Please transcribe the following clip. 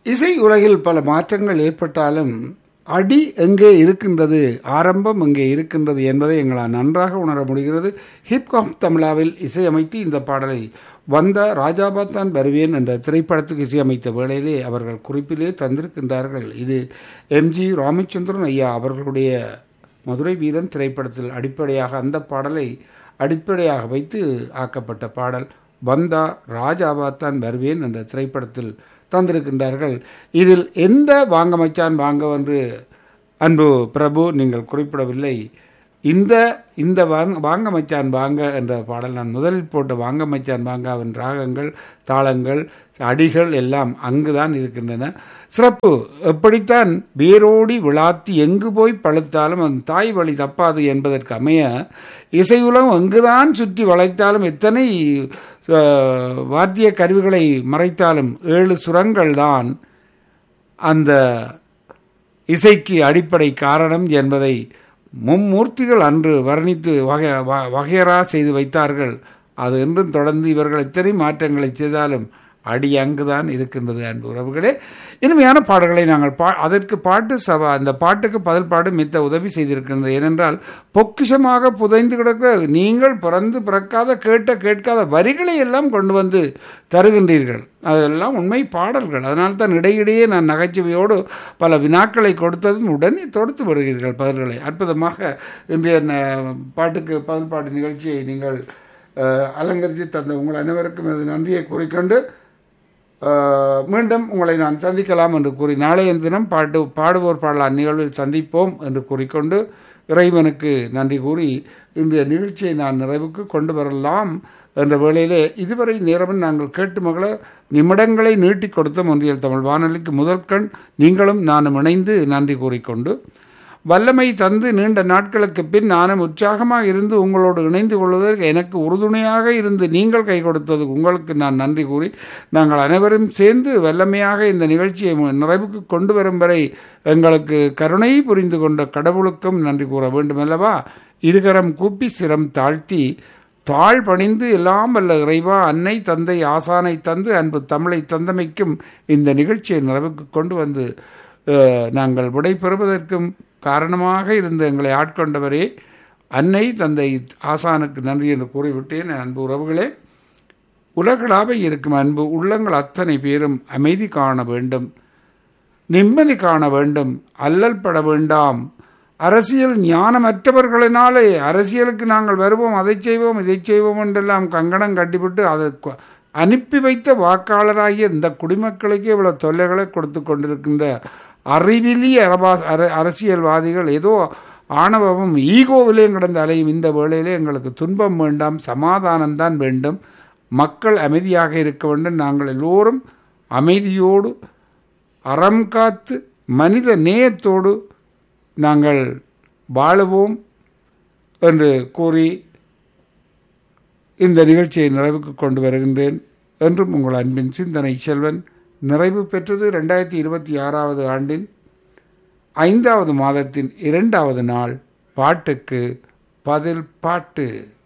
இசை உலகில் பல மாற்றங்கள் ஏற்பட்டாலும் அடி எங்கே இருக்கின்றது ஆரம்பம் எங்கே இருக்கின்றது என்பதை எங்களால் நன்றாக உணர முடிகிறது ஹிப்காப் தமிழாவில் இசையமைத்து இந்த பாடலை வந்த ராஜாபாத்தான் வருவேன் என்ற திரைப்படத்துக்கு இசையமைத்த வேளையிலே அவர்கள் குறிப்பிலே தந்திருக்கின்றார்கள் இது எம்ஜி ராமச்சந்திரன் ஐயா அவர்களுடைய மதுரை வீரன் திரைப்படத்தில் அடிப்படையாக அந்த பாடலை அடிப்படையாக வைத்து ஆக்கப்பட்ட பாடல் வந்தா ராஜாவாத்தான் வருவேன் என்ற திரைப்படத்தில் தந்திருக்கின்றார்கள் இதில் எந்த வாங்க மச்சான் வாங்க என்று அன்பு பிரபு நீங்கள் குறிப்பிடவில்லை இந்த இந்த வாங்க வாங்க மச்சான் வாங்க என்ற பாடல் நான் முதலில் போட்ட வாங்க மச்சான் வாங்காவின் ராகங்கள் தாளங்கள் அடிகள் எல்லாம் அங்குதான் இருக்கின்றன சிறப்பு எப்படித்தான் வேரோடி விழாத்தி எங்கு போய் பழுத்தாலும் அந்த தாய் வழி தப்பாது என்பதற்கு அமைய இசையுலம் எங்குதான் சுற்றி வளைத்தாலும் எத்தனை வாத்திய கருவிகளை மறைத்தாலும் ஏழு சுரங்கள் தான் அந்த இசைக்கு அடிப்படை காரணம் என்பதை மும்மூர்த்திகள் அன்று வர்ணித்து வகை வகையரா செய்து வைத்தார்கள் அது என்றும் தொடர்ந்து இவர்கள் எத்தனை மாற்றங்களை செய்தாலும் அடி அங்குதான் இருக்கின்றது அன்பு உறவுகளே இனிமையான பாடல்களை நாங்கள் பா அதற்கு பாட்டு சபா அந்த பாட்டுக்கு பதில் பாடு மித்த உதவி செய்திருக்கின்றது ஏனென்றால் பொக்கிஷமாக புதைந்து கிடக்க நீங்கள் பிறந்து பிறக்காத கேட்ட கேட்காத வரிகளை எல்லாம் கொண்டு வந்து தருகின்றீர்கள் அதெல்லாம் உண்மை பாடல்கள் அதனால் தான் இடையிடையே நான் நகைச்சுவையோடு பல வினாக்களை கொடுத்ததும் உடனே தொடுத்து வருகிறீர்கள் பதில்களை அற்புதமாக இன்றைய பாட்டுக்கு பதில் பாட்டு நிகழ்ச்சியை நீங்கள் அலங்கரித்து தந்த உங்கள் அனைவருக்கும் எனது நன்றியை கூறிக்கொண்டு மீண்டும் உங்களை நான் சந்திக்கலாம் என்று கூறி நாளைய தினம் பாட்டு பாடுவோர் பாடலாம் நிகழ்வில் சந்திப்போம் என்று கூறிக்கொண்டு இறைவனுக்கு நன்றி கூறி இன்றைய நிகழ்ச்சியை நான் நிறைவுக்கு கொண்டு வரலாம் என்ற வேளையிலே இதுவரை நேரமும் நாங்கள் கேட்டு மகள நிமிடங்களை நீட்டி கொடுத்த ஒன்றியல் தமிழ் வானொலிக்கு முதற்கண் நீங்களும் நானும் இணைந்து நன்றி கூறிக்கொண்டு வல்லமை தந்து நீண்ட நாட்களுக்கு பின் நானும் உற்சாகமாக இருந்து உங்களோடு இணைந்து கொள்வதற்கு எனக்கு உறுதுணையாக இருந்து நீங்கள் கை கொடுத்தது உங்களுக்கு நான் நன்றி கூறி நாங்கள் அனைவரும் சேர்ந்து வல்லமையாக இந்த நிகழ்ச்சியை நிறைவுக்கு கொண்டு வரும் வரை எங்களுக்கு கருணை புரிந்து கொண்ட கடவுளுக்கும் நன்றி கூற வேண்டும் அல்லவா இருகரம் கூப்பி சிரம் தாழ்த்தி தாழ் பணிந்து எல்லாம் வல்ல இறைவா அன்னை தந்தை ஆசானை தந்து அன்பு தமிழை தந்தமைக்கும் இந்த நிகழ்ச்சியை நிறைவுக்கு கொண்டு வந்து நாங்கள் விடை பெறுவதற்கும் காரணமாக இருந்து எங்களை ஆட்கொண்டவரே அன்னை தந்தை ஆசானுக்கு நன்றி என்று கூறிவிட்டேன் அன்பு உறவுகளே உலகளாக இருக்கும் அன்பு உள்ளங்கள் அத்தனை பேரும் அமைதி காண வேண்டும் நிம்மதி காண வேண்டும் அல்லல் பட வேண்டாம் அரசியல் ஞானமற்றவர்களினாலே அரசியலுக்கு நாங்கள் வருவோம் அதை செய்வோம் இதை செய்வோம் என்றெல்லாம் கங்கணம் கட்டிவிட்டு அதை அனுப்பி வைத்த வாக்காளராகிய இந்த குடிமக்களுக்கு இவ்வளவு தொல்லைகளை கொடுத்து கொண்டிருக்கின்ற அறிவிலி அரபா அரசியல்வாதிகள் ஏதோ ஆணவமும் ஈகோவிலேயும் கிடந்த அலையும் இந்த வேளையிலே எங்களுக்கு துன்பம் வேண்டாம் சமாதானம்தான் வேண்டும் மக்கள் அமைதியாக இருக்க வேண்டும் நாங்கள் எல்லோரும் அமைதியோடு அறம் காத்து மனித நேயத்தோடு நாங்கள் வாழுவோம் என்று கூறி இந்த நிகழ்ச்சியை நிறைவுக்கு கொண்டு வருகின்றேன் என்றும் உங்கள் அன்பின் சிந்தனை செல்வன் நிறைவு பெற்றது ரெண்டாயிரத்தி இருபத்தி ஆறாவது ஆண்டின் ஐந்தாவது மாதத்தின் இரண்டாவது நாள் பாட்டுக்கு பதில் பாட்டு